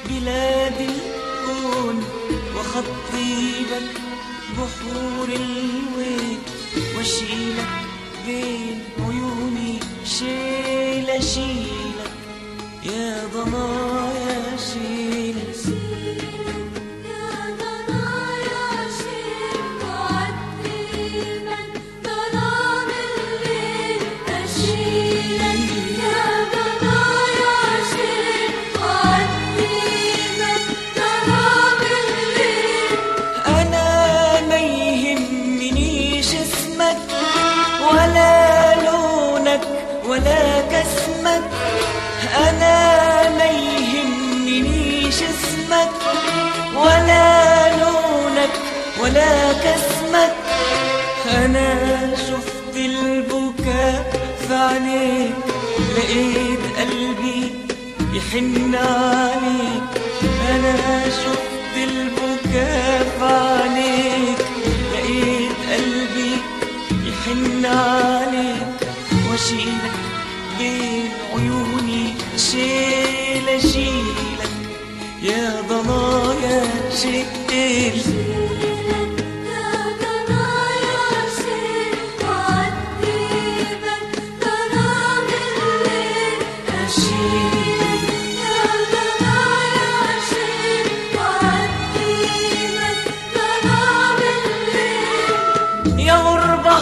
بلاد الكون وخطيبك بحور الويل واشيلك بين عيوني شيلة شيلك يا ضنايا شيلك يا ضنايا شيل وعتيبك ظلام الليل أشيلك يا ضنايا شيل وعتيبك ظلام الليل أنا ما يهمنيش اسمك ولا لونك ولا كسمك أنا ما يهمنيش اسمك ولا لونك ولا كسمك أنا شفت البكاء في عينيك لقيت قلبي يحن عليك أنا شفت البكاء في عينيك لقيت قلبي يحن عليك واشيلك بين عيوني شيلة شيلك يا ضنايا شيل يا ضنايا شيل وعتيبك ظلام الليل أشيلك يا ضنايا شيل وعتيبك ظلام الليل يا غربة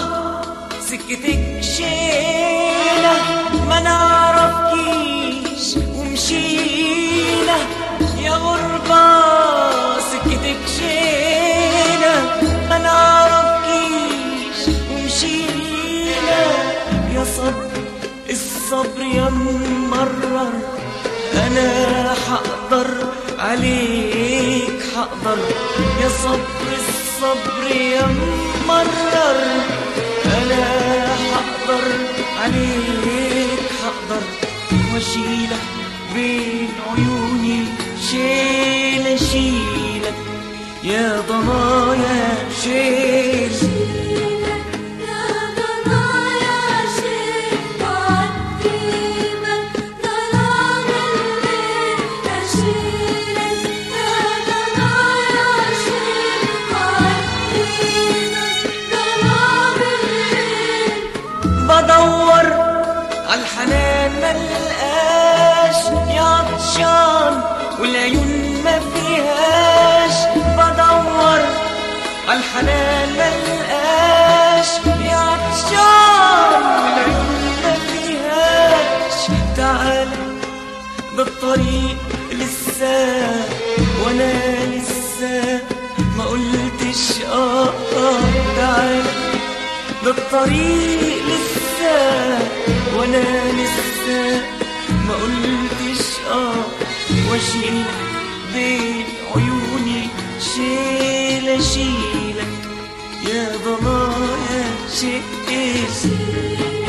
سكتك شيلة ما نعرفكيش ومشينا يا غربة سكتك شيلة ما نعرفكيش ومشينا يا صبر الصبر يا ممرر انا حقدر عليك حقدر يا صبر الصبر يا ممرر انا حقدر عليك حقدر واشيلك بين عيوني شيل اشيلك يا ضنايا شيل يا ضنايا شيل وعتيبك ظلام الليل أشيلك يا ضنايا شيل وعتيبك ظلام الليل بدور عالحنان ملقاش يا عطشان والعيون ما فيهاش بدور عالحنان ملقاش يا عطشان والعيون ما فيهاش تعال ده الطريق لسه وانا لسه ما قلتش اه اه تعال ده الطريق لسه وانا لسه ما قلتش اه واشيلك بين عيوني شيل اشيلك يا ضنايا شيل